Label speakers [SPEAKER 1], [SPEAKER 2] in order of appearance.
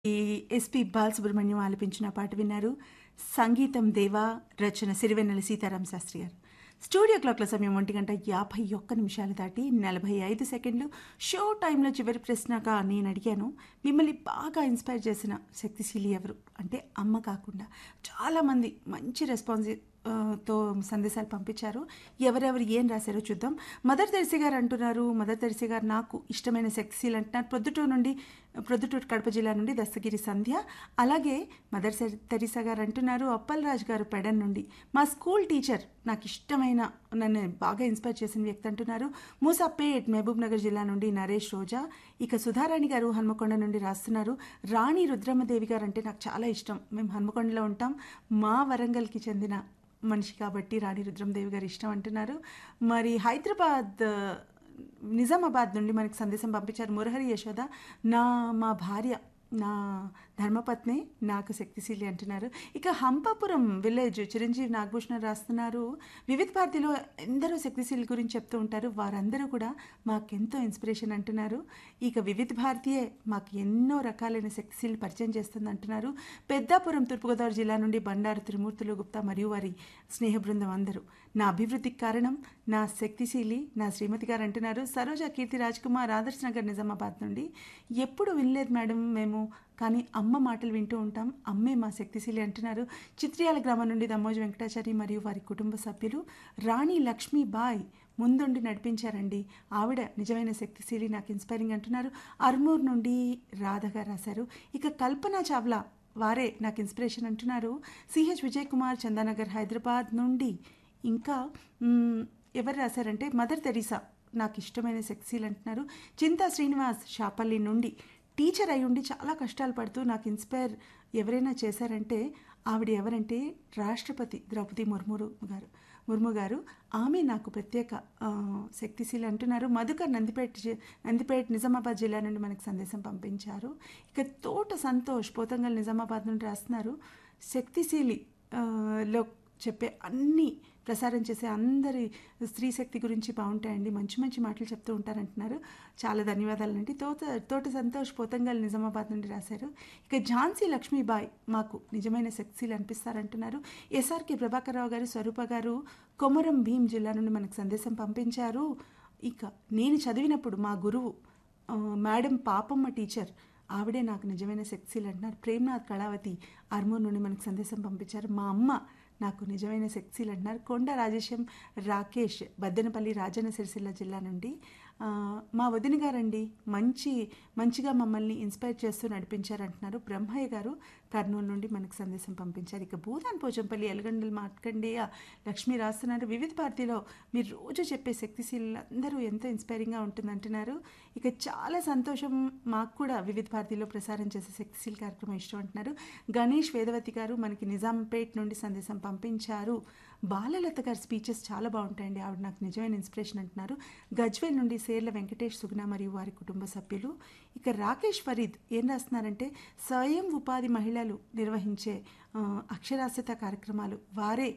[SPEAKER 1] ఈ ఎస్పి బాలసుబ్రహ్మణ్యం ఆలపించిన పాట విన్నారు సంగీతం దేవా రచన సిరివెన్నెల సీతారాం శాస్త్రి గారు స్టూడియో క్లాక్ల సమయం ఒంటి గంట యాభై ఒక్క నిమిషాలు దాటి నలభై ఐదు సెకండ్లు షో టైంలో చివరి ప్రశ్నగా నేను అడిగాను మిమ్మల్ని బాగా ఇన్స్పైర్ చేసిన శక్తిశీలి ఎవరు అంటే అమ్మ కాకుండా చాలామంది మంచి రెస్పాన్స్ ఆ, తో సందేశాలు పంపించారు ఎవరెవరు ఏం రాశారో చూద్దాం మదర్ తెరిసి గారు అంటున్నారు మదర్ తెరిసి గారు నాకు ఇష్టమైన శక్తిశీల్ అంటున్నారు ప్రొద్దుటూరు నుండి ప్రొద్దుటూరు కడప జిల్లా నుండి దస్తగిరి సంధ్య అలాగే మదర్ సె- తెరిసా గారు అంటున్నారు అప్పల్ రాజ్ గారు పెడన్ నుండి మా స్కూల్ టీచర్ నాకు ఇష్టమైన నన్ను బాగా ఇన్స్పైర్ చేసిన వ్యక్తి అంటున్నారు మూసాపేట్ మహబూబ్ నగర్ జిల్లా నుండి నరేష్ రోజా ఇక సుధారాణి గారు హన్మకొండ నుండి రాస్తున్నారు రాణి రుద్రమ్మదేవి గారు అంటే నాకు చాలా ఇష్టం మేము హన్మకొండలో ఉంటాం మా వరంగల్కి చెందిన మనిషి కాబట్టి రాణి రుద్రమదేవి గారు ఇష్టం అంటున్నారు మరి హైదరాబాద్ ఆ, నిజామాబాద్ నుండి మనకి సందేశం పంపించారు మురహరి యశోద నా మా భార్య నా ధర్మపత్ని నాకు శక్తిశీలి అంటున్నారు ఇక హంపాపురం విలేజ్ చిరంజీవి నాగభూషణ రాస్తున్నారు వివిధ భారతిలో ఎందరో శక్తిశీలి గురించి చెప్తూ ఉంటారు వారందరూ కూడా మాకెంతో ఇన్స్పిరేషన్ అంటున్నారు ఇక వివిధ భారతీయే మాకు ఎన్నో రకాలైన శక్తిశీలి పరిచయం చేస్తుంది అంటున్నారు పెద్దాపురం తూర్పుగోదావరి జిల్లా నుండి బండారు త్రిమూర్తులు గుప్తా మరియు వారి స్నేహ బృందం అందరూ నా అభివృద్ధికి కారణం నా శక్తిశీలి నా శ్రీమతి గారు అంటున్నారు సరోజ కీర్తి రాజ్ కుమార్ ఆదర్శ్ నగర్ నిజామాబాద్ నుండి ఎప్పుడు వినలేదు మేడం మేము కానీ అమ్మ మాటలు వింటూ ఉంటాం అమ్మే మా శక్తిశీలి అంటున్నారు చిత్రియాల గ్రామం నుండి దమ్మోజు వెంకటాచారి మరియు వారి కుటుంబ సభ్యులు రాణి లక్ష్మీబాయ్ ముందుండి నడిపించారండి ఆవిడ నిజమైన శక్తిశీలి నాకు ఇన్స్పైరింగ్ అంటున్నారు అర్మూర్ నుండి రాధగా రాశారు ఇక కల్పన చావ్లా వారే నాకు ఇన్స్పిరేషన్ అంటున్నారు సిహెచ్ విజయ్ కుమార్ చందానగర్ హైదరాబాద్ నుండి ఇంకా మ్, ఎవరు రాశారంటే మదర్ తెరీసా నాకు ఇష్టమైన శక్తిశీల్ అంటున్నారు చింతా శ్రీనివాస్ షాపల్లి నుండి టీచర్ అయి ఉండి చాలా కష్టాలు పడుతూ నాకు ఇన్స్పైర్ ఎవరైనా చేశారంటే ఆవిడ ఎవరంటే రాష్ట్రపతి ద్రౌపది ముర్మురు గారు ముర్ము గారు ఆమె నాకు ప్రత్యేక ఆ, శక్తిశీలి అంటున్నారు మధుకర్ నందిపేట జి- నందిపేట నిజామాబాద్ జిల్లా నుండి మనకు సందేశం పంపించారు ఇక తోట సంతోష్ పోతంగల్ నిజామాబాద్ నుండి రాస్తున్నారు శక్తిశీలి ఆ, లో చెప్పే అన్ని ప్రసారం చేసే అందరి స్త్రీ శక్తి గురించి బాగుంటాయండి మంచి మంచి మాటలు చెప్తూ ఉంటారంటున్నారు చాలా ధన్యవాదాలండి తోట తోట సంతోష్ పోతంగల్ నిజామాబాద్ నుండి రాశారు ఇక ఝాన్సీ లక్ష్మీబాయ్ మాకు నిజమైన శక్తిలు అనిపిస్తారంటున్నారు ఎస్ఆర్కే ప్రభాకర్ రావు గారు స్వరూప గారు కొమరం భీం జిల్లా నుండి మనకు సందేశం పంపించారు ఇక నేను చదివినప్పుడు మా గురువు ఆ, మేడం పాపమ్మ టీచర్ ఆవిడే నాకు నిజమైన శక్తిశీలు అంటున్నారు ప్రేమ్నాథ్ కళావతి ఆర్మూర్ నుండి మనకు సందేశం పంపించారు మా అమ్మ నాకు నిజమైన శక్తిశీలు అంటున్నారు కొండ రాజేశం రాకేష్ బద్దెనపల్లి రాజన్న సిరిసిల్ల జిల్లా నుండి ఆ, మా వదిన గారండి మంచి మంచిగా మమ్మల్ని ఇన్స్పైర్ చేస్తూ నడిపించారంటున్నారు బ్రహ్మయ్య గారు కర్నూలు నుండి మనకు సందేశం పంపించారు ఇక భూదాన్ పోచంపల్లి ఎలగండలు మాట్లాడండి లక్ష్మి రాస్తున్నారు వివిధ పార్టీలో మీరు రోజు చెప్పే శక్తిశీలు అందరూ ఎంతో ఇన్స్పైరింగ్గా ఉంటుంది అంటున్నారు ఇక చాలా సంతోషం మాకు కూడా వివిధ భారతిలో ప్రసారం చేసే శక్తిశీల్ కార్యక్రమం ఇష్టం అంటున్నారు గణేష్ వేదవతి గారు మనకి నిజాంపేట్ నుండి సందేశం పంపించారు బాలలత గారి స్పీచెస్ చాలా బాగుంటాయండి ఆవిడ నాకు నిజమైన ఇన్స్పిరేషన్ అంటున్నారు గజ్వేల్ నుండి సేర్ల వెంకటేష్ సుగుణ మరియు వారి కుటుంబ సభ్యులు ఇక రాకేష్ ఫరీద్ ఏం రాస్తున్నారంటే స్వయం ఉపాధి మహిళలు నిర్వహించే ఆ, అక్షరాస్యత కార్యక్రమాలు వారే